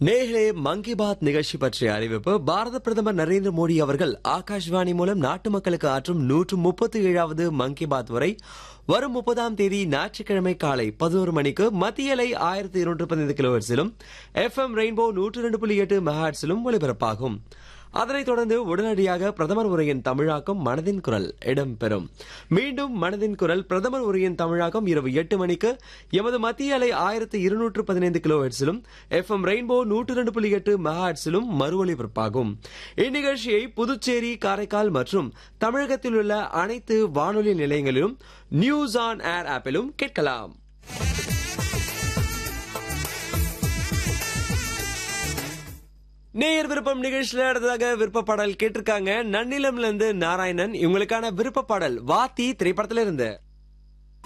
நேர்களே மங்கி பாத் நிகழ்ச்சி பற்றிய அறிவிப்பு பாரத பிரதமர் நரேந்திர மோடி அவர்கள் ஆகாஷ்வாணி மூலம் நாட்டு மக்களுக்கு ஆற்றும் நூற்று முப்பத்தி ஏழாவது மங்கி பாத் உரை வரும் முப்பதாம் தேதி ஞாயிற்றுக்கிழமை காலை பதினோரு மணிக்கு மத்திய அலை ஆயிரத்தி இருநூற்று பதினைந்து கிலோஹெர்ட்ஸிலும் எஃப்எம் ரெயின்போ நூற்று ரெண்டு புள்ளி எட்டு மெகாஹெர்ட்ஸிலும் ஒலிபரப்பாகும் அதனைத் தொடர்ந்து உடனடியாக பிரதமர் உரையின் தமிழாக்கம் மனதின் குரல் இடம்பெறும் மீண்டும் மனதின் குரல் பிரதமர் உரையின் தமிழாக்கம் இரவு எட்டு மணிக்கு எமது மத்திய அலை ஆயிரத்தி இருநூற்று பதினைந்து கிலோ ஹெட்ஸிலும் எஃப்எம் ரெயின்போ நூற்று ரெண்டு புள்ளி எட்டு மெகாஹெட்ஸிலும் மறு ஒலிபரப்பாகும் இந்நிகழ்ச்சியை புதுச்சேரி காரைக்கால் மற்றும் தமிழகத்தில் உள்ள அனைத்து வானொலி நிலையங்களிலும் நியூஸ் ஆன் ஏர் ஆப்பிலும் கேட்கலாம் நேயர் விருப்பம் நிகழ்ச்சியில அடுத்ததாக விருப்ப பாடல் கேட்டிருக்காங்க நன்னிலம்ல இருந்து நாராயணன் இவங்களுக்கான விருப்ப பாடல் வாத்தி திரைப்படத்துல இருந்து